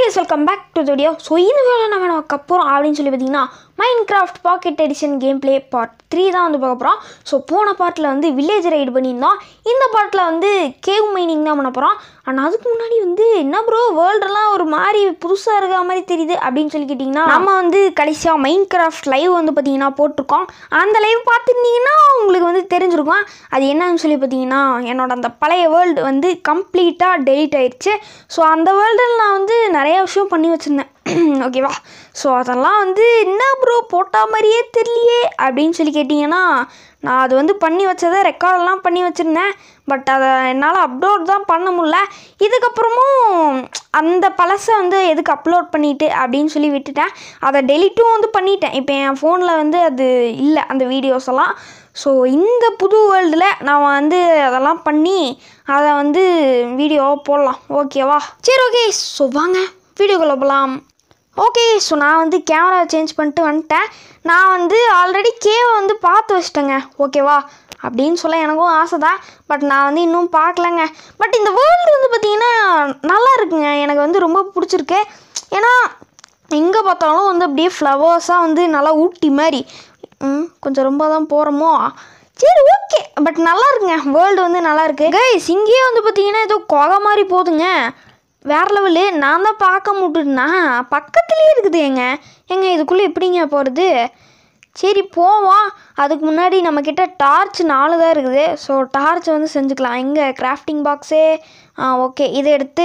guys welcome back to video so இந்த வீடியோ நம்ம என்ன பார்க்க போகிறோம் அப்படின்னு சொல்லி பார்த்தீங்கன்னா Minecraft pocket edition game play part three தான் வந்து பார்க்க போகிறோம் ஸோ போன பார்ட்டில் வந்து வில்லேஜ் ரைடு பண்ணியிருந்தோம் இந்த பார்ட்டில் வந்து கேவ் மைனிங் தான் பண்ண போகிறோம் ஆனால் அதுக்கு முன்னாடி வந்து என்ன ப்ரோ வேர்ல்டெல்லாம் ஒரு மாதிரி புதுசாக இருக்க மாதிரி தெரியுது அப்படின்னு சொல்லி கேட்டிங்கன்னா நம்ம வந்து கடைசியாக மைண்ட் கிராஃப்ட் லைவ் வந்து பார்த்தீங்கன்னா போட்டிருக்கோம் அந்த லைவ் பார்த்துருந்தீங்கன்னா உங்களுக்கு வந்து தெரிஞ்சிருக்கும் அது என்னன்னு சொல்லி பார்த்தீங்கன்னா என்னோட அந்த பழைய வேர்ல்டு வந்து கம்ப்ளீட்டாக டெலிட் ஆயிடுச்சு ஸோ அந்த வேர்ல்டில் நான் வந்து நிறைய விஷயம் பண்ணி வச்சுருந்தேன் ஓகேவா ஸோ அதெல்லாம் வந்து என்ன ப்ரோ போட்டா மாதிரியே தெரியலையே அப்படின்னு சொல்லி கேட்டிங்கன்னா நான் அது வந்து பண்ணி வச்சதை ரெக்கார்டெல்லாம் பண்ணி வச்சுருந்தேன் பட் அதை என்னால் அப்லோட் தான் பண்ண முடில இதுக்கப்புறமும் அந்த பழசை வந்து எதுக்கு அப்லோட் பண்ணிட்டு அப்படின்னு சொல்லி விட்டுட்டேன் அதை டெலிட்டும் வந்து பண்ணிட்டேன் இப்போ என் ஃபோனில் வந்து அது இல்லை அந்த வீடியோஸ் எல்லாம் ஸோ இந்த புது வேர்ல்டில் நான் வந்து அதெல்லாம் பண்ணி அதை வந்து வீடியோ போடலாம் ஓகேவா சரி ஓகே ஸோ வாங்க வீடியோக்குள்ளே போகலாம் ஓகே ஸோ நான் வந்து கேமரா சேஞ்ச் பண்ணிட்டு வந்துட்டேன் நான் வந்து ஆல்ரெடி கேவை வந்து பார்த்து வச்சிட்டேங்க ஓகேவா அப்படின்னு சொல்ல எனக்கும் ஆசை தான் பட் நான் வந்து இன்னும் பார்க்கலங்க பட் இந்த வேர்ல்டு வந்து பார்த்திங்கன்னா நல்லா இருக்குங்க எனக்கு வந்து ரொம்ப பிடிச்சிருக்கு ஏன்னா எங்கே பார்த்தாலும் வந்து அப்படியே ஃப்ளவர்ஸாக வந்து நல்லா ஊட்டி மாதிரி ம் கொஞ்சம் ரொம்ப தான் போகிறோமோ சரி ஓகே பட் நல்லா இருக்குங்க வேர்ல்டு வந்து நல்லா இருக்கு கைஸ் இங்கேயே வந்து பார்த்தீங்கன்னா ஏதோ கொகை மாதிரி போகுதுங்க வேற லெவலு நான் தான் பார்க்க முட்டுனா பக்கத்துலேயே இருக்குது ஏங்க ஏங்க இதுக்குள்ளே எப்படிங்க போகிறது சரி போவோம் அதுக்கு முன்னாடி நம்மக்கிட்ட டார்ச் நாலு தான் இருக்குது ஸோ டார்ச் வந்து செஞ்சுக்கலாம் எங்கே கிராஃப்டிங் பாக்ஸே ஆ ஓகே இதை எடுத்து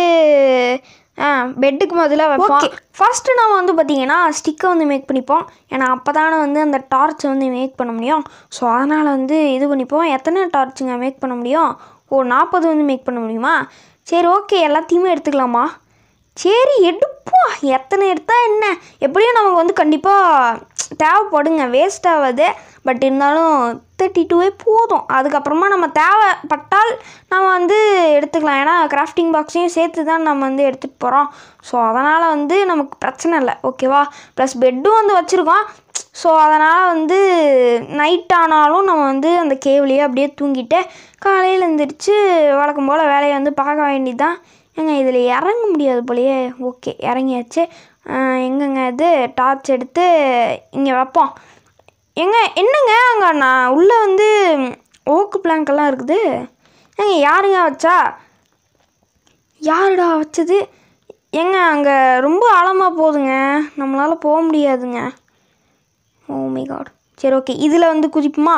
ஆ பெட்டுக்கு முதல்ல வைப்போம் ஃபஸ்ட்டு நம்ம வந்து பார்த்தீங்கன்னா ஸ்டிக்கை வந்து மேக் பண்ணிப்போம் ஏன்னா அப்போ தானே வந்து அந்த டார்ச்சை வந்து மேக் பண்ண முடியும் ஸோ அதனால் வந்து இது பண்ணிப்போம் எத்தனை டார்ச்சுங்க மேக் பண்ண முடியும் ஓ நாற்பது வந்து மேக் பண்ண முடியுமா சரி ஓகே எல்லாத்தையுமே எடுத்துக்கலாமா சரி எடுப்போம் எத்தனை எடுத்தால் என்ன எப்படியும் நமக்கு வந்து கண்டிப்பாக தேவைப்படுங்க வேஸ்ட் ஆகாது பட் இருந்தாலும் தேர்ட்டி டூவே போதும் அதுக்கப்புறமா நம்ம தேவைப்பட்டால் நம்ம வந்து எடுத்துக்கலாம் ஏன்னா கிராஃப்டிங் பாக்ஸையும் சேர்த்து தான் நம்ம வந்து எடுத்துகிட்டு போகிறோம் ஸோ அதனால் வந்து நமக்கு பிரச்சனை இல்லை ஓகேவா ப்ளஸ் பெட்டும் வந்து வச்சுருக்கோம் ஸோ அதனால் வந்து நைட் ஆனாலும் நம்ம வந்து அந்த கேவ்லேயே அப்படியே தூங்கிட்டு காலையில் எழுந்திரிச்சு வழக்கம் போல் வேலையை வந்து பார்க்க வேண்டியது தான் ஏங்க இதில் இறங்க முடியாது போலயே ஓகே இறங்கியாச்சு எங்கங்க இது டார்ச் எடுத்து இங்கே வைப்போம் எங்க என்னங்க அங்கே நான் உள்ளே வந்து ஓக்கு பிளாங்க்கெல்லாம் இருக்குது ஏங்க யாருங்க வச்சா யாருடா வச்சது ஏங்க அங்கே ரொம்ப ஆழமாக போகுதுங்க நம்மளால் போக முடியாதுங்க ஓ மை காட் சரி ஓகே இதில் வந்து குதிப்புமா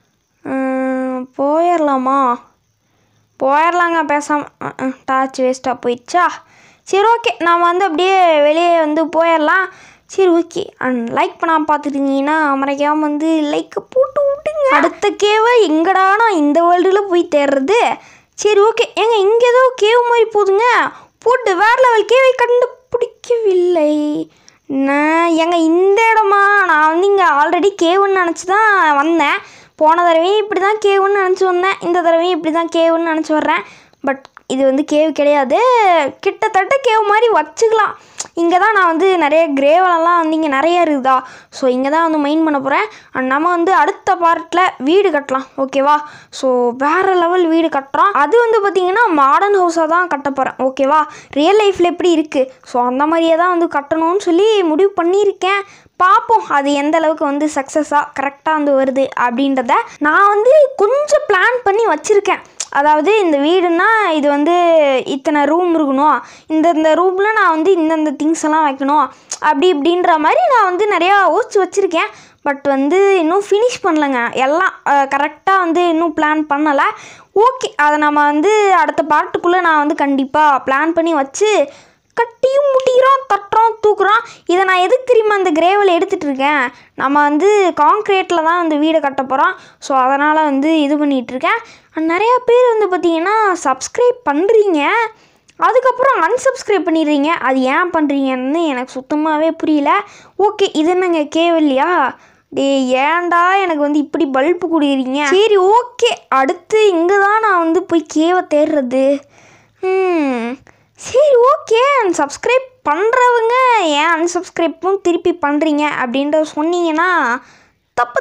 போயிடலாமா போயிடலாங்க பேசாமல் டார்ச் வேஸ்ட்டாக போயிடுச்சா சரி ஓகே நாம் வந்து அப்படியே வெளியே வந்து போயிடலாம் சரி ஓகே அண்ட் லைக் பண்ணாமல் பார்த்துட்டீங்கன்னா மறைக்காமல் வந்து லைக்கை போட்டு விட்டுங்க அடுத்த கேவை எங்கடா நான் இந்த வேர்ல்டில் போய் தேடுறது சரி ஓகே ஏங்க இங்கே ஏதோ கேவ் மாதிரி போதுங்க போட்டு வேறு லெவல் கேவை கண்டுபிடிக்கவில்லை நான் ஏங்க இந்த இடமா நான் வந்து இங்கே ஆல்ரெடி கேவுன்னு நினச்சி தான் வந்தேன் போன தடவையும் இப்படி தான் கேவுன்னு நினச்சி வந்தேன் இந்த தடவையும் இப்படி தான் கேவுன்னு நினச்சி வர்றேன் பட் இது வந்து கேவ் கிடையாது கிட்டத்தட்ட கேவ் மாதிரி வச்சுக்கலாம் இங்கே தான் நான் வந்து நிறைய கிரேவலெல்லாம் வந்து இங்கே நிறைய இருக்குதா ஸோ இங்கே தான் வந்து மெயின் பண்ண போகிறேன் அண்ட் நம்ம வந்து அடுத்த பார்ட்டில் வீடு கட்டலாம் ஓகேவா ஸோ வேறு லெவல் வீடு கட்டுறோம் அது வந்து பார்த்திங்கன்னா மாடர்ன் ஹவுஸாக தான் கட்ட போகிறேன் ஓகேவா ரியல் லைஃப்பில் எப்படி இருக்குது ஸோ அந்த மாதிரியே தான் வந்து கட்டணும்னு சொல்லி முடிவு பண்ணியிருக்கேன் பார்ப்போம் அது எந்த அளவுக்கு வந்து சக்ஸஸாக கரெக்டாக வந்து வருது அப்படின்றத நான் வந்து கொஞ்சம் பிளான் பண்ணி வச்சுருக்கேன் அதாவது இந்த வீடுனா இது வந்து இத்தனை ரூம் இருக்கணும் இந்த இந்த ரூமில் நான் வந்து இந்தந்த திங்ஸ் எல்லாம் வைக்கணும் அப்படி இப்படின்ற மாதிரி நான் வந்து நிறையா யோசிச்சு வச்சுருக்கேன் பட் வந்து இன்னும் ஃபினிஷ் பண்ணலைங்க எல்லாம் கரெக்டாக வந்து இன்னும் பிளான் பண்ணலை ஓகே அதை நம்ம வந்து அடுத்த பாட்டுக்குள்ளே நான் வந்து கண்டிப்பாக பிளான் பண்ணி வச்சு கட்டியும் முடிகிறோம் தட்டுறோம் தூக்குறோம் இதை நான் எதுக்கு தெரியுமா அந்த கிரேவல் எடுத்துகிட்டு இருக்கேன் நம்ம வந்து காங்க்ரீட்டில் தான் வந்து வீடை கட்ட போகிறோம் ஸோ அதனால் வந்து இது பண்ணிகிட்ருக்கேன் நிறையா பேர் வந்து பார்த்திங்கன்னா சப்ஸ்கிரைப் பண்ணுறீங்க அதுக்கப்புறம் அன்சப்ஸ்கிரைப் பண்ணிடுறீங்க அது ஏன் பண்ணுறீங்கன்னு எனக்கு சுத்தமாகவே புரியல ஓகே இது என்னங்க கேவல்லையா டே ஏன்டா எனக்கு வந்து இப்படி பல்பு கொடுக்குறீங்க சரி ஓகே அடுத்து இங்கே தான் நான் வந்து போய் கேவை தேடுறது ம் சரி ஓகே சப்ஸ்கிரைப் பண்ணுறவங்க ஏன் அன்சப்ஸ்கிரைப்பும் திருப்பி பண்ணுறீங்க அப்படின்றத சொன்னீங்கன்னா தப்பை திருத்தி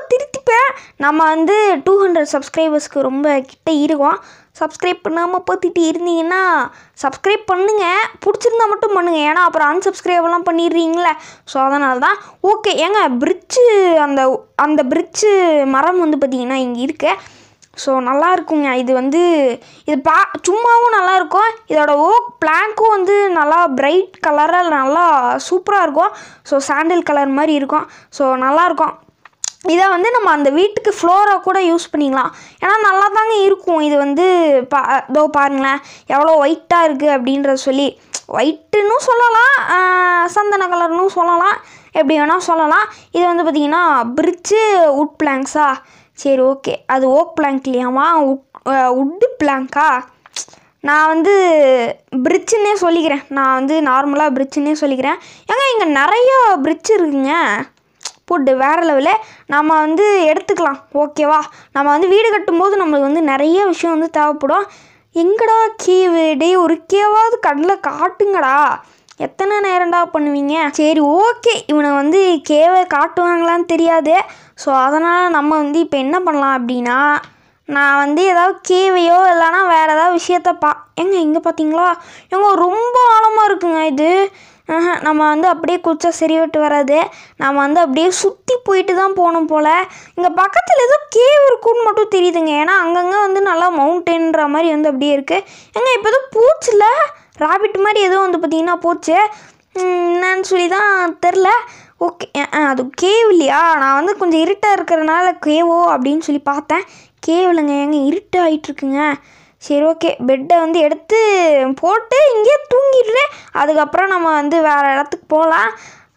இப்போ நம்ம வந்து டூ ஹண்ட்ரட் சப்ஸ்கிரைபர்ஸ்க்கு ரொம்ப கிட்ட இருக்கோம் சப்ஸ்கிரைப் பண்ணாமல் பார்த்துட்டு இருந்தீங்கன்னா சப்ஸ்கிரைப் பண்ணுங்கள் பிடிச்சிருந்தா மட்டும் பண்ணுங்கள் ஏன்னா அப்புறம் அன்சப்ஸ்கிரைப்லாம் பண்ணிடுறீங்களே ஸோ அதனால தான் ஓகே ஏங்க பிரிட்ஜு அந்த அந்த பிரிட்ஜு மரம் வந்து பார்த்திங்கன்னா இங்கே இருக்கு ஸோ நல்லா இருக்குங்க இது வந்து இது பா சும்மாவும் நல்லா இருக்கும் இதோட ஓக் பிளாங்க்கும் வந்து நல்லா பிரைட் கலராக நல்லா சூப்பராக இருக்கும் ஸோ சாண்டில் கலர் மாதிரி இருக்கும் ஸோ நல்லாயிருக்கும் இதை வந்து நம்ம அந்த வீட்டுக்கு ஃப்ளோராக கூட யூஸ் பண்ணிக்கலாம் ஏன்னா நல்லா தாங்க இருக்கும் இது வந்து பா இதோ பாருங்களேன் எவ்வளோ ஒயிட்டாக இருக்குது அப்படின்றத சொல்லி ஒயிட்டுன்னு சொல்லலாம் ஆஹ் சந்தன கலர்னு சொல்லலாம் எப்படி வேணால் சொல்லலாம் இது வந்து பார்த்திங்கன்னா பிரிட்ஜு உட் பிளாங்க்ஸா சரி ஓகே அது ஓக் பிளாங்க் இல்லையாமா உட் உட்டு பிளாங்க்கா நான் வந்து பிரிட்ஜுன்னே சொல்லிக்கிறேன் நான் வந்து நார்மலாக பிரிட்ஜுன்னே சொல்லிக்கிறேன் ஏங்க இங்கே நிறைய பிரிட்ஜ் இருக்குங்க போட்டு வேறு லெவலு நம்ம வந்து எடுத்துக்கலாம் ஓகேவா நம்ம வந்து வீடு கட்டும்போது நம்மளுக்கு வந்து நிறைய விஷயம் வந்து தேவைப்படும் எங்கடா கேவு டேய் ஒரு கேவாவது கண்ணில் காட்டுங்கடா எத்தனை நேரம்டா பண்ணுவீங்க சரி ஓகே இவனை வந்து கேவை காட்டுவாங்களான்னு தெரியாது ஸோ அதனால் நம்ம வந்து இப்போ என்ன பண்ணலாம் அப்படின்னா நான் வந்து ஏதாவது கேவையோ இல்லைனா வேறு ஏதாவது விஷயத்த பா ஏங்க இங்கே பார்த்தீங்களா ஏங்க ரொம்ப ஆழமாக இருக்குங்க இது ஆஹா, நம்ம வந்து அப்படியே குச்சா சரி விட்டு வராது நம்ம வந்து அப்படியே சுற்றி போயிட்டு தான் போகணும் போல் இங்கே பக்கத்தில் ஏதோ கேவ் இருக்குன்னு மட்டும் தெரியுதுங்க ஏன்னா அங்கங்கே வந்து நல்லா மவுண்டென்ற மாதிரி வந்து அப்படியே இருக்குது ஏங்க இப்போ ஏதோ பூச்சில் ராபிட் மாதிரி ஏதோ வந்து பார்த்திங்கன்னா போச்சு ம், என்னன்னு சொல்லி தான் தெரில ஓகே அது கேவ் இல்லையா நான் வந்து கொஞ்சம் இருட்டாக இருக்கிறனால கேவோ அப்படின்னு சொல்லி பார்த்தேன் கேவலுங்க ஏங்க இருட்டு ஆயிட்டு இருக்குங்க சரி ஓகே பெட்டை வந்து எடுத்து போட்டு இங்கேயே தூங்கிடுறேன் அதுக்கப்புறம் நம்ம வந்து வேறு இடத்துக்கு போகலாம்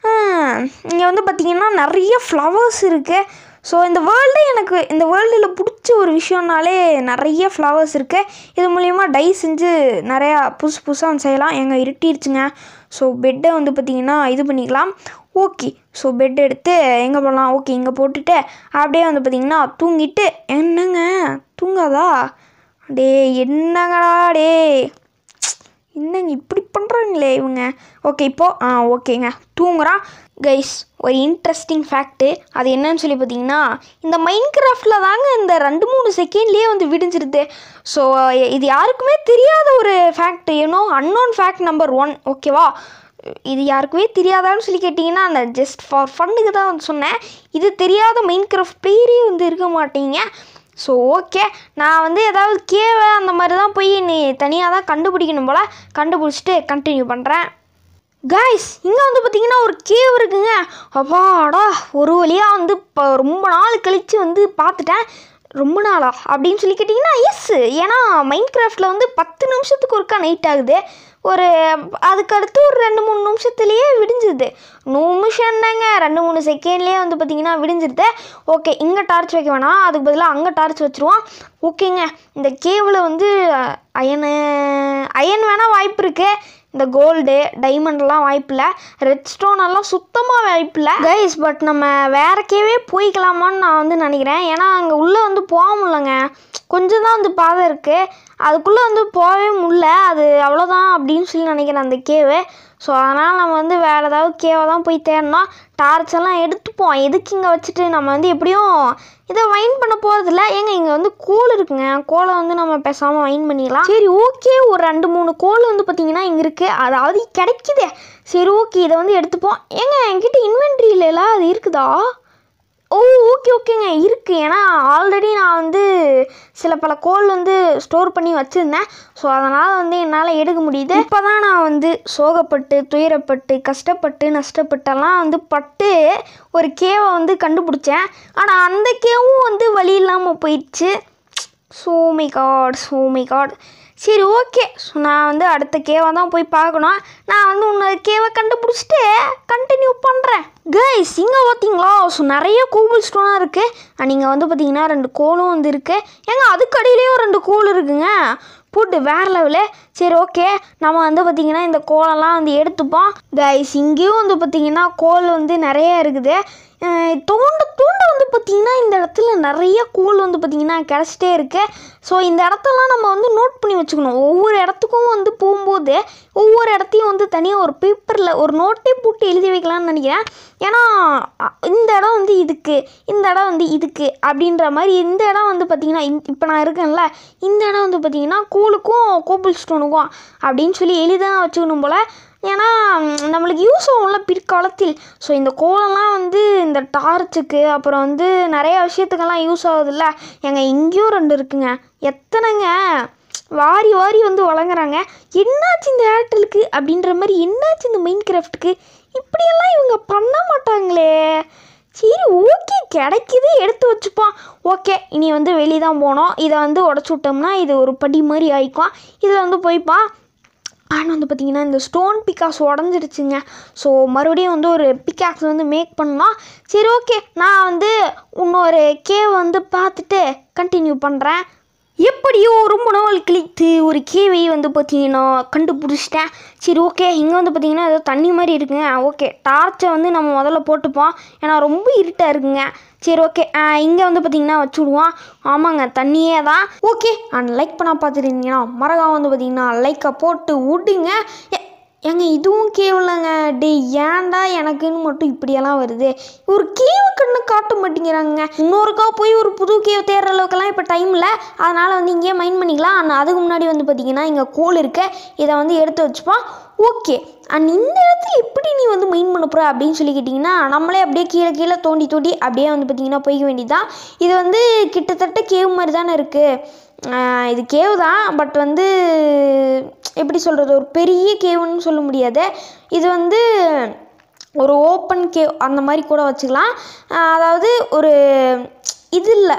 இங்கே வந்து பார்த்திங்கன்னா நிறைய ஃப்ளவர்ஸ் இருக்குது ஸோ இந்த வேர்ல்டு எனக்கு இந்த வேர்ல்டில் பிடிச்ச ஒரு விஷயம்னாலே நிறைய ஃப்ளவர்ஸ் இருக்குது இது மூலிமா டை செஞ்சு நிறையா புதுசு புதுசாக வந்து செய்யலாம் எங்கே இருட்டிடுச்சுங்க ஸோ பெட்டை வந்து பார்த்திங்கன்னா இது பண்ணிக்கலாம் ஓகே ஸோ பெட் எடுத்து எங்கே போகலாம் ஓகே இங்கே போட்டுட்டு அப்படியே வந்து பார்த்திங்கன்னா தூங்கிட்டு என்னங்க தூங்காதா டே என்னங்கடா டே என்னங்க இப்படி பண்ணுறாங்களே இவங்க ஓகே இப்போது ஆ ஓகேங்க தூங்குறான் கைஸ் ஒரு இன்ட்ரெஸ்டிங் ஃபேக்ட்டு அது என்னன்னு சொல்லி பார்த்தீங்கன்னா இந்த மைண்ட் கிராஃப்டில் தாங்க இந்த ரெண்டு மூணு செகண்ட்லேயே வந்து விடிஞ்சிருது ஸோ இது யாருக்குமே தெரியாத ஒரு fact an unknown fact number one ஓகேவா இது யாருக்குமே தெரியாதான்னு சொல்லி கேட்டிங்கன்னா அந்த ஜஸ்ட் ஃபார் ஃபன்னுக்கு தான் வந்து சொன்னேன் இது தெரியாத மைண்ட் கிராஃப்ட் பேரே வந்து இருக்க மாட்டீங்க ஸோ ஓகே நான் வந்து ஏதாவது கேவை அந்த மாதிரி தான் போய் நீ தனியாக தான் கண்டுபிடிக்கணும் போல் கண்டுபிடிச்சிட்டு கண்டினியூ பண்ணுறேன் காய்ஸ் இங்கே வந்து பார்த்தீங்கன்னா ஒரு கேவ் இருக்குங்க அப்பாடா ஒரு வழியாக வந்து இப்போ ரொம்ப நாள் கழித்து வந்து பார்த்துட்டேன் ரொம்ப நாளா அப்படின்னு சொல்லி கேட்டிங்கன்னா எஸ் ஏன்னா மைண்ட் கிராஃப்டில் வந்து பத்து நிமிஷத்துக்கு ஒருக்கா நைட் ஆகுது ஒரு அதுக்கு அடுத்து ஒரு ரெண்டு மூணு நிமிஷத்துலேயே விடிஞ்சிருது நிமிஷம் என்னங்க ரெண்டு மூணு செகண்ட்லேயே வந்து பார்த்தீங்கன்னா விடிஞ்சிருது ஓகே இங்கே டார்ச் வைக்க வேணாம் அதுக்கு பதிலாக அங்கே டார்ச் வச்சுருவோம் ஓகேங்க இந்த கேவில் வந்து அயனு அயன் வேணால் வாய்ப்பு இருக்குது இந்த கோல்டு டைமண்ட்லாம் வாய்ப்பு இல்லை ரெட் ஸ்டோன் எல்லாம் சுத்தமாக வாய்ப்பு இல்லை கைஸ் பட் நம்ம வேறக்கேவே போய்க்கலாமான்னு நான் வந்து நினைக்கிறேன் ஏன்னா அங்கே உள்ளே வந்து போக முடியலங்க கொஞ்சம் தான் வந்து பாதை இருக்குது அதுக்குள்ளே வந்து போகவே முடியல அது அவ்வளோதான் அப்படின்னு சொல்லி நினைக்கிறேன் அந்த கேவு ஸோ அதனால் நம்ம வந்து வேறு ஏதாவது கேவை தான் போய் தேடணும் டார்ச் எல்லாம் எடுத்துப்போம் எதுக்கு இங்கே வச்சுட்டு நம்ம வந்து எப்படியும் இதை வைன் பண்ண போகிறதில்ல ஏங்க இங்கே வந்து கோல் இருக்குங்க கோலை வந்து நம்ம பேசாமல் வைன் பண்ணிடலாம் சரி ஓகே ஒரு ரெண்டு மூணு கோல் வந்து பார்த்தீங்கன்னா இங்கே இருக்குது அதாவது கிடைக்குதே சரி ஓகே இதை வந்து எடுத்துப்போம் ஏங்க என்கிட்ட இன்வென்ட்ரி இல்லைல்ல அது இருக்குதா ஓ ஓகே ஓகேங்க இருக்குது ஏன்னா ஆல்ரெடி நான் வந்து சில பல கோல் வந்து ஸ்டோர் பண்ணி வச்சுருந்தேன் ஸோ அதனால் வந்து என்னால் எடுக்க முடியுது இப்போ தான் நான் வந்து சோகப்பட்டு துயரப்பட்டு கஷ்டப்பட்டு நஷ்டப்பட்டெல்லாம் வந்து பட்டு ஒரு கேவை வந்து கண்டுபிடிச்சேன் ஆனால் அந்த கேவும் வந்து வழி இல்லாமல் போயிடுச்சு சோமை காட் சோமை காட் சரி ஓகே ஸோ நான் வந்து அடுத்த கேவை தான் போய் பார்க்கணும் நான் வந்து இன்னொரு கேவை கண்டுபிடிச்சிட்டு கண்டினியூ பண்ணுறேன் கைஸ் இங்கே பார்த்தீங்களா ஸோ நிறைய கோவில் ஸ்டோனாக இருக்குது நீங்கள் வந்து பார்த்தீங்கன்னா ரெண்டு கோலும் வந்து இருக்குது ஏங்க அதுக்கு அடியிலையும் ரெண்டு கோல் இருக்குங்க போட்டு வேறு லெவலு சரி ஓகே நம்ம வந்து பார்த்திங்கன்னா இந்த கோலெல்லாம் வந்து எடுத்துப்போம் கைஸ் இங்கேயும் வந்து பார்த்திங்கன்னா கோல் வந்து நிறைய இருக்குது அஹ் தோண்ட தோண்ட வந்து பார்த்திங்கன்னா இந்த இடத்துல நிறைய கோல் வந்து பார்த்திங்கன்னா கிடச்சிட்டே இருக்கு ஸோ இந்த இடத்தெல்லாம் நம்ம வந்து நோட் பண்ணி வச்சுக்கணும் ஒவ்வொரு இடத்துக்கும் வந்து போகும்போது ஒவ்வொரு இடத்தையும் வந்து தனியாக ஒரு பேப்பரில் ஒரு நோட்டே போட்டு எழுதி வைக்கலாம்னு நினைக்கிறேன் ஏன்னா அ- இந்த இடம் வந்து இதுக்கு இந்த இடம் வந்து இதுக்கு அப்படின்ற மாதிரி இந்த இடம் வந்து பார்த்திங்கன்னா இப்போ நான் இருக்கேன்ல இந்த இடம் வந்து பார்த்திங்கன்னா கோலுக்கும் கோபிள் ஸ்டோனுக்கும் அப்படின்னு சொல்லி எழுதி தான் வச்சுக்கணும் போல் ஏன்னா ம், நம்மளுக்கு யூஸ் ஆகும்ல பிற்காலத்தில் ஸோ இந்த கோலம்லாம் வந்து இந்த டார்ச்சுக்கு அப்புறம் வந்து நிறைய விஷயத்துக்கெல்லாம் யூஸ் ஆகுதுல்ல எங்க இங்கேயும் ரெண்டு இருக்குங்க எத்தனைங்க வாரி வாரி வந்து வழங்குறாங்க என்னாச்சு இந்த ஏர்டெலுக்கு அப்படின்ற மாதிரி என்னாச்சு இந்த மைண்ட் கிராஃப்ட்டுக்கு இப்படியெல்லாம் இவங்க பண்ண மாட்டாங்களே சரி ஓகே கிடைக்குது எடுத்து வச்சுப்பான் ஓகே இனி வந்து வெளியே தான் போனோம் இதை வந்து உடச்சி விட்டோம்னா இது ஒரு படி மாதிரி ஆயிக்கும் இதில் வந்து போய்ப்பான் அண்ட் வந்து பார்த்தீங்கன்னா இந்த ஸ்டோன் பிக்காஸ் உடஞ்சிருச்சுங்க ஸோ மறுபடியும் வந்து ஒரு பிக்காக்ஸ் வந்து மேக் பண்ணலாம் சரி ஓகே நான் வந்து இன்னொரு கேவ் வந்து பார்த்துட்டு கண்டினியூ பண்ணுறேன் எப்படியோ ரொம்ப நாள் கழித்து ஒரு கேவை வந்து பார்த்தீங்கன்னா கண்டுபிடிச்சிட்டேன் சரி ஓகே இங்கே வந்து பார்த்தீங்கன்னா ஏதோ தண்ணி மாதிரி இருக்குங்க ஓகே டார்ச்சை வந்து நம்ம முதல்ல போட்டுப்போம் ஏன்னா ரொம்ப இருட்டாக இருக்குங்க சரி ஓகே இங்கே வந்து பார்த்தீங்கன்னா வச்சு விடுவோம் ஆமாங்க தண்ணியே தான் ஓகே அண்ட் லைக் பண்ண பார்த்துருந்தீங்கன்னா மறக்காம வந்து பார்த்தீங்கன்னா லைக்கை போட்டு விடுங்க ஏ- ஏங்க இதுவும் கேவலங்க டே ஏன்டா எனக்குன்னு மட்டும் இப்படியெல்லாம் வருது ஒரு கேவ கண்ணு காட்ட மாட்டேங்கிறாங்க இன்னொருக்கா போய் ஒரு புது கேவ் தேடுற அளவுக்குலாம் இப்போ டைம் இல்லை அதனால் வந்து இங்கேயே மைண்ட் பண்ணிக்கலாம் ஆனால் அதுக்கு முன்னாடி வந்து பார்த்தீங்கன்னா இங்கே கோல் இருக்கு இதை வந்து எடுத்து வச்சுப்பான் ஓகே அண்ட் இந்த இடத்துல எப்படி நீ வந்து மைண்ட் பண்ண போகிற அப்படின்னு சொல்லி கேட்டிங்கன்னா நம்மளே அப்படியே கீழே கீழே தோண்டி தோண்டி அப்படியே வந்து பார்த்திங்கன்னா போய்க்க வேண்டியதுதான் இது வந்து கிட்டத்தட்ட கேவ் மாதிரி தானே இருக்குது ஆஹ் இது கேவ் தான் பட் வந்து எப்படி சொல்கிறது ஒரு பெரிய கேவுன்னு சொல்ல முடியாது இது வந்து ஒரு ஓப்பன் கேவ் அந்த மாதிரி கூட வச்சுக்கலாம் ஆஹ் அதாவது ஒரு இது இல்லை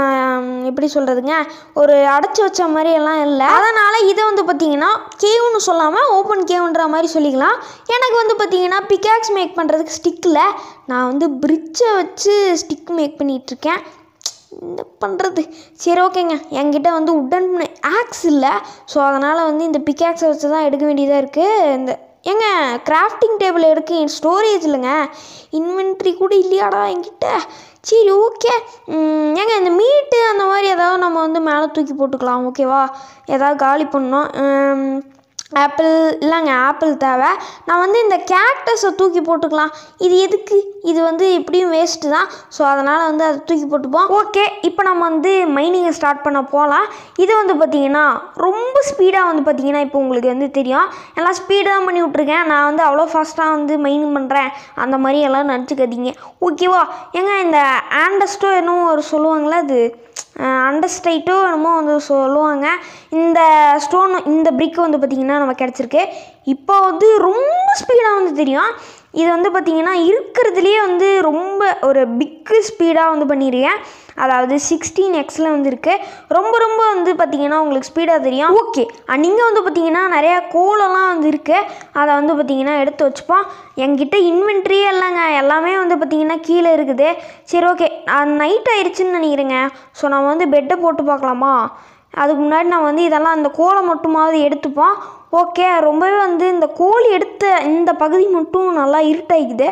எப்படி சொல்கிறதுங்க ஒரு அடைச்சி வச்ச மாதிரி எல்லாம் இல்லை அதனால் இதை வந்து பார்த்தீங்கன்னா கேவ்னு சொல்லாமல் ஓப்பன் கேவ்ன்ற மாதிரி சொல்லிக்கலாம் எனக்கு வந்து பார்த்தீங்கன்னா பிகாக்ஸ் மேக் பண்ணுறதுக்கு ஸ்டிக் இல்லை நான் வந்து பிரிட்ஜை வச்சு ஸ்டிக் மேக் பண்ணிகிட்ருக்கேன் என்ன பண்ணுறது சரி ஓகேங்க என்கிட்ட வந்து உடன் ஆக்ஸ் இல்லை ஸோ அதனால் வந்து இந்த பிக்காக்ஸை வச்சு தான் எடுக்க வேண்டியதாக இருக்குது இந்த ஏங்க கிராஃப்டிங் டேபிள் எடுக்க ஸ்டோரேஜ் இல்லைங்க இன்வென்ட்ரி கூட இல்லையாடா என்கிட்ட சரி ஓகே ஏங்க இந்த மீட்டு அந்த மாதிரி ஏதாவது நம்ம வந்து மேலே தூக்கி போட்டுக்கலாம் ஓகேவா ஏதாவது காலி பண்ணோம் உம், ஆப்பிள் இல்லைங்க ஆப்பிள் தேவை நான் வந்து இந்த கேக்டஸை தூக்கி போட்டுக்கலாம் இது எதுக்கு இது வந்து எப்படியும் வேஸ்ட்டு தான் ஸோ அதனால் வந்து அதை தூக்கி போட்டுப்போம் ஓகே இப்போ நம்ம வந்து மைனிங்கை ஸ்டார்ட் பண்ண போகலாம் இது வந்து பார்த்திங்கன்னா ரொம்ப ஸ்பீடாக வந்து பார்த்திங்கன்னா இப்போ உங்களுக்கு வந்து தெரியும் எல்லாம் ஸ்பீடு தான் பண்ணி விட்ருக்கேன் நான் வந்து அவ்வளோ ஃபாஸ்ட்டாக வந்து மைனிங் பண்ணுறேன் அந்த மாதிரி எல்லாம் நினச்சிக்காதீங்க ஓகேவா ஏங்க இந்த ஆண்டஸ்ட்டோ என்னமோ ஒரு சொல்லுவாங்களே அது அண்டர்ஸ்டைட்டோ என்னமோ வந்து சொல்லுவாங்க இந்த ஸ்டோன் இந்த பிரிக் வந்து பார்த்திங்கன்னா நம்ம கிடச்சிருக்கு இப்போ வந்து ரொம்ப ஸ்பீடாக வந்து தெரியும் இது வந்து பார்த்திங்கன்னா இருக்கிறதுலையே வந்து ரொம்ப ஒரு பிக்கு ஸ்பீடாக வந்து பண்ணியிருக்கேன் அதாவது சிக்ஸ்டீன் எக்ஸில் வந்து இருக்குது ரொம்ப ரொம்ப வந்து பார்த்திங்கன்னா உங்களுக்கு ஸ்பீடாக தெரியும் ஓகே நீங்கள் வந்து பார்த்திங்கன்னா நிறையா கோலெல்லாம் வந்து இருக்குது அதை வந்து பார்த்திங்கன்னா எடுத்து வச்சுப்போம் என்கிட்ட இன்வென்ட்ரியே இல்லைங்க எல்லாமே வந்து பார்த்திங்கன்னா கீழே இருக்குது சரி ஓகே நைட் ஆயிடுச்சுன்னு நினைக்கிறேங்க ஸோ நம்ம வந்து பெட்டை போட்டு பார்க்கலாமா அதுக்கு முன்னாடி நான் வந்து இதெல்லாம் அந்த கோலை மட்டுமாவது எடுத்துப்போம் ஓகே ரொம்பவே வந்து இந்த கோழி எடுத்த இந்த பகுதி மட்டும் நல்லா இருட்டாகிக்குது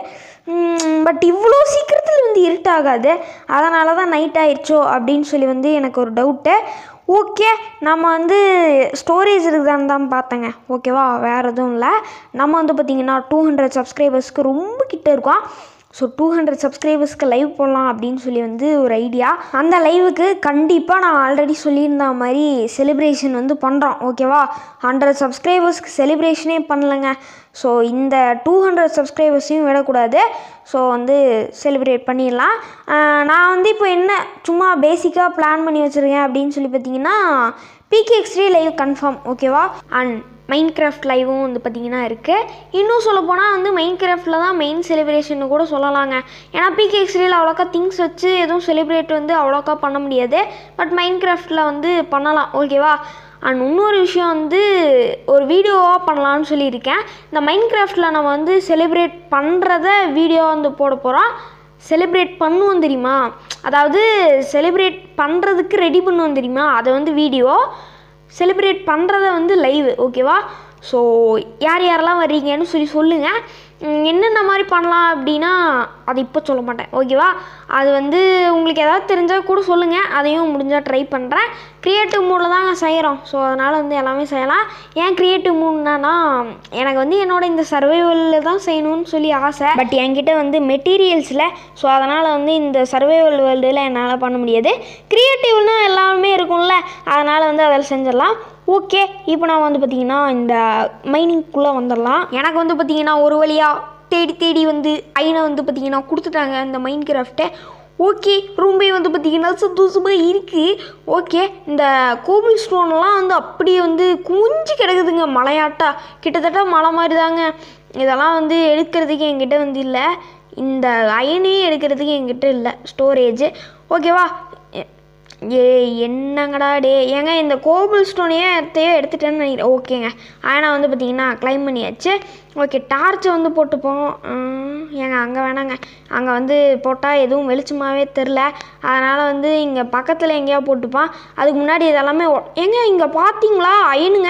பட் இவ்வளோ சீக்கிரத்தில் வந்து இருட்டாகாது அதனால தான் நைட் ஆயிடுச்சோ அப்படின்னு சொல்லி வந்து எனக்கு ஒரு டவுட்டு ஓகே நம்ம வந்து ஸ்டோரேஜ் இருக்குதான்னு தான் பார்த்தேங்க ஓகேவா வேறு எதுவும் இல்லை நம்ம வந்து பார்த்திங்கன்னா டூ ஹண்ட்ரட் சப்ஸ்கிரைபர்ஸ்க்கு ரொம்ப கிட்ட இருக்கோம் ஸோ டூ ஹண்ட்ரட் சப்ஸ்கிரைபர்ஸ்க்கு லைவ் போடலாம் அப்படின்னு சொல்லி வந்து ஒரு ஐடியா அந்த லைவுக்கு கண்டிப்பாக நான் ஆல்ரெடி சொல்லியிருந்த மாதிரி செலிப்ரேஷன் வந்து பண்ணுறோம் ஓகேவா ஹண்ட்ரட் சப்ஸ்கிரைபர்ஸ்க்கு செலிப்ரேஷனே பண்ணலங்க ஸோ இந்த டூ ஹண்ட்ரட் சப்ஸ்கிரைபர்ஸையும் விடக்கூடாது ஸோ வந்து செலிப்ரேட் பண்ணிடலாம் ஆஹ் நான் வந்து இப்போ என்ன சும்மா பேசிக்காக பிளான் பண்ணி வச்சுருக்கேன் அப்படின்னு சொல்லி பார்த்தீங்கன்னா பிகேஎக்ஸ்ரீ லைவ் கன்ஃபார்ம் ஓகேவா அண்ட் மைண்ட் கிராஃப்ட் லைவும் வந்து பார்த்திங்கன்னா இருக்குது இன்னும் சொல்ல போனால் வந்து மைண்ட் கிராஃப்டில் தான் மெயின் செலிப்ரேஷன் கூட சொல்லலாங்க ஏன்னா பிகேஎக்ஸ்ரீல அவ்வளோக்கா திங்ஸ் வச்சு எதுவும் செலிப்ரேட் வந்து அவ்வளோக்கா பண்ண முடியாது பட் மைண்ட் கிராஃப்டில் வந்து பண்ணலாம் ஓகேவா அண்ட் இன்னொரு விஷயம் வந்து ஒரு வீடியோவாக பண்ணலான்னு சொல்லியிருக்கேன் இந்த மைண்ட் கிராஃப்டில் நம்ம வந்து செலிப்ரேட் பண்ணுறத வீடியோ வந்து போட போகிறோம் செலிப்ரேட் பண்ணுவோம் தெரியுமா அதாவது செலிப்ரேட் பண்ணுறதுக்கு ரெடி பண்ணுவோம் தெரியுமா அதை வந்து வீடியோ செலிப்ரேட் பண்ணுறத வந்து லைவ் ஓகேவா ஸோ யார் யாரெல்லாம் வர்றீங்கன்னு சொல்லி சொல்லுங்கள் ம், என்னென்ன மாதிரி பண்ணலாம் அப்படின்னா அது இப்போ சொல்ல மாட்டேன் ஓகேவா அது வந்து உங்களுக்கு ஏதாவது தெரிஞ்சால் கூட சொல்லுங்கள் அதையும் முடிஞ்சால் ட்ரை பண்ணுறேன் க்ரியேட்டிவ் மூடில் தாங்க செய்கிறோம் ஸோ அதனால் வந்து எல்லாமே செய்யலாம் ஏன் க்ரியேட்டிவ் மூட்னா எனக்கு வந்து என்னோட இந்த சர்வைவலில் தான் செய்யணும்னு சொல்லி ஆசை பட் என்கிட்ட வந்து மெட்டீரியல்ஸில் ஸோ அதனால் வந்து இந்த சர்வைவல் வேர்ல்டில் என்னால் பண்ண முடியாது க்ரியேட்டிவ்னா எல்லாமே இருக்கும்ல அதனால் வந்து அதில் செஞ்சிடலாம் ஓகே இப்போ நான் வந்து பார்த்திங்கன்னா இந்த மைனிங்குள்ளே வந்துடலாம் எனக்கு வந்து பார்த்திங்கன்னா ஒரு வழியாக தேடி தேடி வந்து ஐனை வந்து பார்த்திங்கன்னா கொடுத்துட்டாங்க இந்த மைண்ட் கிராஃப்ட்டை ஓகே ரொம்ப வந்து பார்த்திங்கன்னா சந்தோஷமாக இருக்குது ஓகே இந்த கோபிள் ஸ்டோன்லாம் வந்து அப்படியே வந்து குஞ்சு கிடக்குதுங்க மலையாட்டா கிட்டத்தட்ட மலை மாதிரி தாங்க இதெல்லாம் வந்து எடுக்கிறதுக்கு என்கிட்ட வந்து இல்லை இந்த அயனே எடுக்கிறதுக்கு என்கிட்ட இல்லை ஸ்டோரேஜ் ஓகேவா ஏ என்னங்கடா டே ஏங்க இந்த கோபிள் ஸ்டோனையே எத்தையோ எடுத்துட்டேன்னு நினைக்கிறேன் ஓகேங்க ஆனால் வந்து பார்த்தீங்கன்னா க்ளைம் பண்ணியாச்சு ஓகே டார்ச்சை வந்து போட்டுப்போம் உம், ஏங்க அங்கே வேணாங்க அங்கே வந்து போட்டால் எதுவும் வெளிச்சமாகவே தெரில அதனால் வந்து இங்கே பக்கத்தில் எங்கேயா போட்டுப்பான் அதுக்கு முன்னாடி இதெல்லாமே ஒ- ஏங்க இங்கே பார்த்தீங்களா அயனுங்க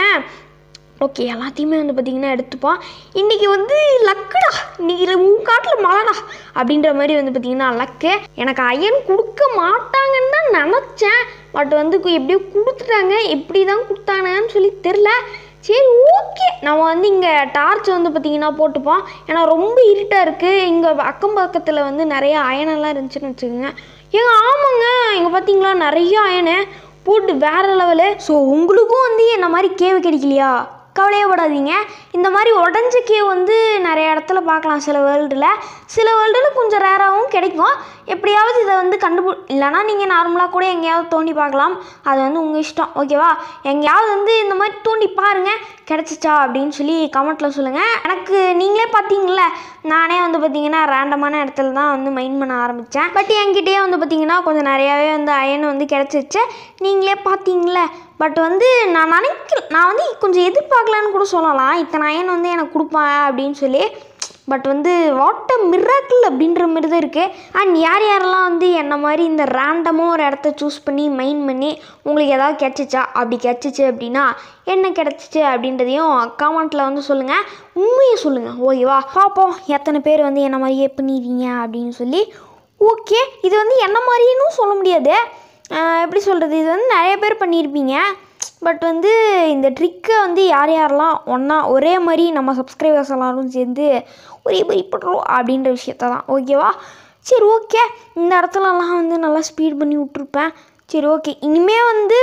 ஓகே எல்லாத்தையுமே வந்து பார்த்திங்கன்னா எடுத்துப்போம் இன்றைக்கி வந்து லக்குடா இன்றைக்கி உன் காட்டில் மழைடா அப்படின்ற மாதிரி வந்து பார்த்திங்கன்னா லக்கு எனக்கு அயன் கொடுக்க மாட்டாங்கன்னு தான் நினச்சேன் பட் வந்து கு- எப்படியோ கொடுத்துட்டாங்க எப்படி தான் கொடுத்தாங்கன்னு சொல்லி தெரில சரி ஓகே நம்ம வந்து இங்கே டார்ச் வந்து பார்த்திங்கன்னா போட்டுப்போம் ஏன்னா ரொம்ப இருட்டாக இருக்குது இங்கே அக்கம் பக்கத்தில் வந்து நிறைய அயனெல்லாம் இருந்துச்சுன்னு வச்சுக்கோங்க ஏங்க ஆமாங்க இங்கே பார்த்தீங்களா நிறைய அயனு போட்டு வேற லெவலு ஸோ உங்களுக்கும் வந்து என்ன மாதிரி கேவு கிடைக்கலையா கவலையே படாதீங்க இந்த மாதிரி உடஞ்ச கேவ் வந்து நிறைய இடத்துல பார்க்கலாம் சில வேர்ல்டில் சில வேர்ல்டில் கொஞ்சம் ரேராகவும் கிடைக்கும் எப்படியாவது இதை வந்து கண்டுபி இல்லைனா நீங்கள் நார்மலாக கூட எங்கேயாவது தோண்டி பார்க்கலாம் அது வந்து உங்கள் இஷ்டம் ஓகேவா எங்கேயாவது வந்து இந்த மாதிரி தோண்டி பாருங்கள் கிடச்சிச்சா அப்படின்னு சொல்லி கமெண்ட்டில் சொல்லுங்கள் எனக்கு நீங்களே பார்த்தீங்கள நானே வந்து பார்த்தீங்கன்னா ரேண்டமான இடத்துல தான் வந்து மைண்ட் பண்ண ஆரம்பித்தேன் பட் என்கிட்டயே வந்து பார்த்தீங்கன்னா கொஞ்சம் நிறையாவே வந்து அயன் வந்து கிடச்சிருச்சு நீங்களே பார்த்தீங்களே பட் வந்து நான் நினைக்கல நான் வந்து கொஞ்சம் எதிர்பார்க்கலான்னு கூட சொல்லலாம் இத்தனை அயன் வந்து எனக்கு கொடுப்பான் அப்படின்னு சொல்லி பட் வந்து வாட்டர் மிராக்கிள் அப்படின்ற மாதிரி தான் இருக்குது அண்ட் யார் யாரெல்லாம் வந்து என்ன மாதிரி இந்த ரேண்டமாக ஒரு இடத்த சூஸ் பண்ணி மைண்ட் பண்ணி உங்களுக்கு ஏதாவது கிடச்சிச்சா அப்படி கிடச்சிச்சு அப்படின்னா என்ன கிடச்சிச்சு அப்படின்றதையும் கமெண்ட்டில் வந்து சொல்லுங்கள் உண்மையை சொல்லுங்கள் ஓகேவா பார்ப்போம் எத்தனை பேர் வந்து என்ன மாதிரியே பண்ணிடுறீங்க அப்படின்னு சொல்லி ஓகே இது வந்து என்ன மாதிரின்னு சொல்ல முடியாது ஆஹ் எப்படி சொல்கிறது இது வந்து நிறைய பேர் பண்ணியிருப்பீங்க பட் வந்து இந்த ட்ரிக்கை வந்து யார் யாரெல்லாம் ஒன்றா ஒரே மாதிரி நம்ம சப்ஸ்கிரைபர்ஸ் எல்லாரும் சேர்ந்து ஒரே மாதிரி பண்ணுறோம் அப்படின்ற விஷயத்த தான் ஓகேவா சரி ஓகே இந்த இடத்துலலாம் வந்து நல்லா ஸ்பீட் பண்ணி விட்ருப்பேன் சரி ஓகே இனிமே வந்து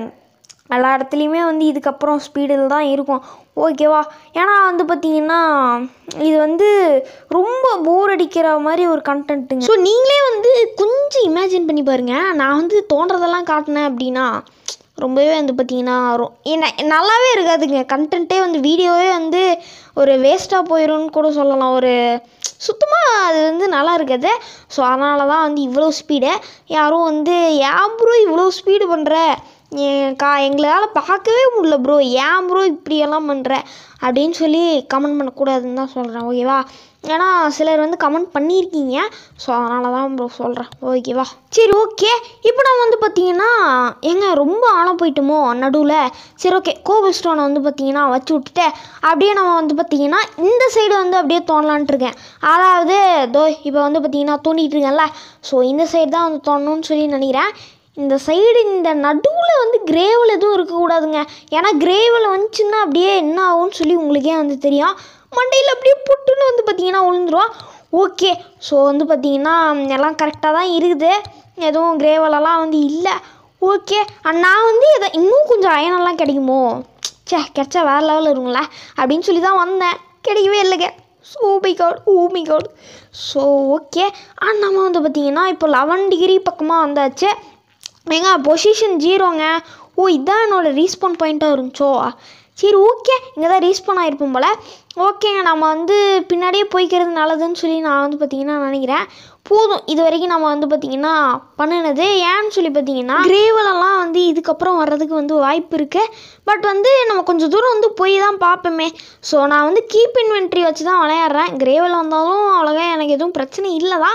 எல்லா இடத்துலையுமே வந்து இதுக்கப்புறம் ஸ்பீடில் தான் இருக்கும் ஓகேவா ஏன்னா வந்து பார்த்தீங்கன்னா இது வந்து ரொம்ப போர் அடிக்கிற மாதிரி ஒரு கண்டென்ட்டுங்க ஸோ நீங்களே வந்து கொஞ்சம் இமேஜின் பண்ணி பாருங்கள் நான் வந்து தோன்றதெல்லாம் காட்டினேன் அப்படின்னா ரொம்பவே வந்து பார்த்தீங்கன்னா ரொ- என்ன நல்லாவே இருக்காதுங்க கண்டென்ட்டே வந்து வீடியோவே வந்து ஒரு வேஸ்ட்டாக போயிடும்னு கூட சொல்லலாம் ஒரு சுத்தமாக அது வந்து நல்லா இருக்காது ஸோ அதனால தான் வந்து இவ்வளோ ஸ்பீடு யாரும் வந்து ஏன் ப்ரோ இவ்வளோ ஸ்பீடு பண்ணுற கா எங்களால் பார்க்கவே முடியல ப்ரோ ஏன் ப்ரோ இப்படியெல்லாம் பண்ணுற அப்படின்னு சொல்லி கமெண்ட் பண்ணக்கூடாதுன்னு தான் சொல்கிறேன் ஓகேவா ஏன்னா சிலர் வந்து கமெண்ட் பண்ணியிருக்கீங்க ஸோ அதனால தான் ப்ரோ சொல்கிறேன் ஓகேவா சரி ஓகே இப்போ நான் வந்து பார்த்தீங்கன்னா ஏங்க ரொம்ப ஆழம் போயிட்டோமோ நடுவில் சரி ஓகே கோவில் ஸ்டோனை வந்து பார்த்தீங்கன்னா வச்சு விட்டுட்டு அப்படியே நம்ம வந்து பார்த்தீங்கன்னா இந்த சைடு வந்து அப்படியே தோணலான்ட்டு இருக்கேன் அதாவது தோ இப்போ வந்து பார்த்தீங்கன்னா தோண்டிட்டு இருக்கேன்ல ஸோ இந்த சைடு தான் வந்து தோணணும்னு சொல்லி நினைக்கிறேன் இந்த சைடு இந்த நடுவில் வந்து கிரேவல் எதுவும் இருக்கக்கூடாதுங்க ஏன்னா கிரேவல் வந்துச்சுன்னா அப்படியே என்ன ஆகும்னு சொல்லி உங்களுக்கே வந்து தெரியும் மண்டையில் அப்படியே புட்டுன்னு வந்து பார்த்தீங்கன்னா விழுந்துரும் ஓகே ஸோ வந்து பார்த்தீங்கன்னா எல்லாம் கரெக்டாக தான் இருக்குது எதுவும் கிரேவலெல்லாம் வந்து இல்லை ஓகே நான் வந்து இதை இன்னும் கொஞ்சம் அயனெல்லாம் கிடைக்குமோ ச்சே கிடைச்சா வேறு லெவலில் இருக்குங்களே அப்படின்னு சொல்லி தான் வந்தேன் கிடைக்கவே இல்லைங்க oh my god oh my god so okay ah நம்ம வந்து பார்த்தீங்கன்னா இப்போ லெவன் டிகிரி பக்கமாக வந்தாச்சு ஏங்க பொசிஷன் ஜீரோங்க ஓ இதான் என்னோடய ரீஸ்பான் பாயிண்ட்டாக இருந்துச்சோ சரி ஓகே இங்கே தான் ரீஸ்பான் ஆகிருப்போம் போல் ஓகேங்க நம்ம வந்து பின்னாடியே போய்க்கிறது நல்லதுன்னு சொல்லி நான் வந்து பார்த்தீங்கன்னா நினைக்கிறேன் போதும் இது வரைக்கும் நம்ம வந்து பார்த்தீங்கன்னா பண்ணினது ஏன்னு சொல்லி பார்த்தீங்கன்னா கிரேவலெல்லாம் வந்து இதுக்கப்புறம் வர்றதுக்கு வந்து வாய்ப்பு இருக்குது பட் வந்து நம்ம கொஞ்சம் தூரம் வந்து போய் தான் பார்ப்போமே ஸோ நான் வந்து கீப் இன்வென்ட்ரி வச்சு தான் விளையாடுறேன் கிரேவல் வந்தாலும் அவ்வளோவா எனக்கு எதுவும் பிரச்சனை இல்லை தான்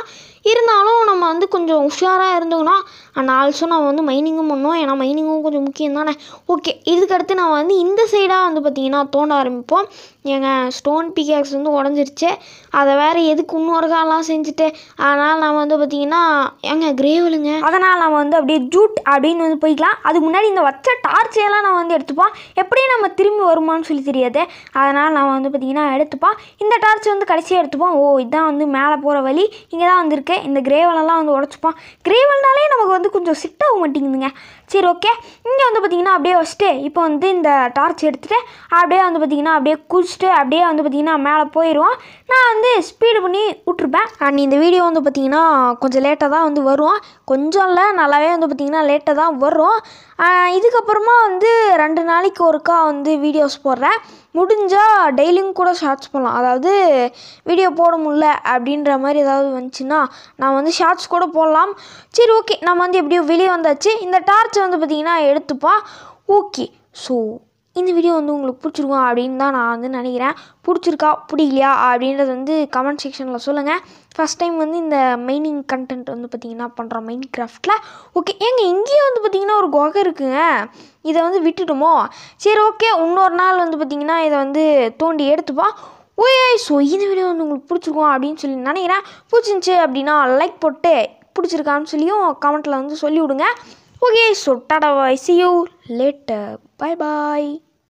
இருந்தாலும் நம்ம வந்து கொஞ்சம் உஷாராக இருந்தோம்னா அண்ட் ஆல்சோ நம்ம வந்து மைனிங்கும் பண்ணோம் ஏன்னா மைனிங்கும் கொஞ்சம் முக்கியம் தானே ஓகே இதுக்கடுத்து நம்ம வந்து இந்த சைடாக வந்து பார்த்திங்கன்னா தோண்ட ஆரம்பிப்போம் எங்கள் ஸ்டோன் பிகேக்ஸ் வந்து உடஞ்சிருச்சு அதை வேறு எதுக்கு இன்னொரு காலாம் செஞ்சுட்டு அதனால் நம்ம வந்து பார்த்திங்கன்னா எங்க கிரேவலுங்க அதனால் நம்ம வந்து அப்படியே ஜூட் அப்படின்னு வந்து போய்க்கலாம் அதுக்கு முன்னாடி இந்த வச்ச டார்ச்சையெல்லாம் நம்ம வந்து எடுத்துப்போம் எப்படியும் நம்ம திரும்பி வருமான்னு சொல்லி தெரியாது அதனால் நம்ம வந்து பார்த்திங்கன்னா எடுத்துப்போம் இந்த டார்ச் வந்து கடைசியாக எடுத்துப்போம் ஓ இதான் வந்து மேலே போகிற வழி இங்கே தான் வந்திருக்கு இந்த கிரேவலெல்லாம் வந்து உடச்சிப்போம் கிரேவல்னாலே நமக்கு வந்து கொஞ்சம் சிட் ஆக மாட்டேங்குதுங்க சரி ஓகே இங்கே வந்து பார்த்திங்கன்னா அப்படியே வச்சுட்டு இப்போ வந்து இந்த டார்ச் எடுத்துகிட்டு அப்படியே வந்து பார்த்திங்கன்னா அப்படியே குதிச்சுட்டு அப்படியே வந்து பார்த்திங்கன்னா மேலே போயிடுவோம் நான் வந்து ஸ்பீடு பண்ணி விட்ருப்பேன் அண்ட் இந்த வீடியோ வந்து பார்த்திங்கன்னா கொஞ்சம் லேட்டாக தான் வந்து வரும் கொஞ்சம் இல்லை நல்லாவே வந்து பார்த்திங்கன்னா லேட்டாக தான் வரும் ஆஹ் இதுக்கப்புறமா வந்து ரெண்டு நாளைக்கு ஒருக்கா வந்து வீடியோஸ் போடுறேன் முடிஞ்சால் டெய்லியும் கூட ஷார்ட்ஸ் போடலாம் அதாவது வீடியோ போட முடியல அப்படின்ற மாதிரி ஏதாவது வந்துச்சுன்னா நான் வந்து ஷார்ட்ஸ் கூட போடலாம் சரி ஓகே நம்ம வந்து எப்படியோ வெளியே வந்தாச்சு இந்த டார்ச்சை வந்து பார்த்திங்கன்னா எடுத்துப்பா ஓகே ஸோ இந்த வீடியோ வந்து உங்களுக்கு பிடிச்சிருக்கும் அப்படின்னு தான் நான் வந்து நினைக்கிறேன் பிடிச்சிருக்கா பிடிக்கலையா அப்படின்றது வந்து கமெண்ட் செக்ஷனில் சொல்லுங்கள் ஃபஸ்ட் டைம் வந்து இந்த மைனிங் கண்டென்ட் வந்து பார்த்திங்கன்னா பண்ணுறோம் மைன் கிராஃப்டில் ஓகே ஏங்க இங்கேயும் வந்து பார்த்திங்கன்னா ஒரு குகை இருக்குங்க இதை வந்து விட்டுட்டோமோ சரி ஓகே இன்னொரு நாள் வந்து பார்த்திங்கன்னா இதை வந்து தோண்டி எடுத்துப்போம் ஓய் ஸோ இந்த வீடியோ வந்து உங்களுக்கு பிடிச்சிருக்கும் அப்படின்னு சொல்லி நினைக்கிறேன் பிடிச்சிருந்துச்சி அப்படின்னா லைக் போட்டு பிடிச்சிருக்கான்னு சொல்லியும் கமெண்ட்டில் வந்து சொல்லி விடுங்க okay so tata bye see you later bye bye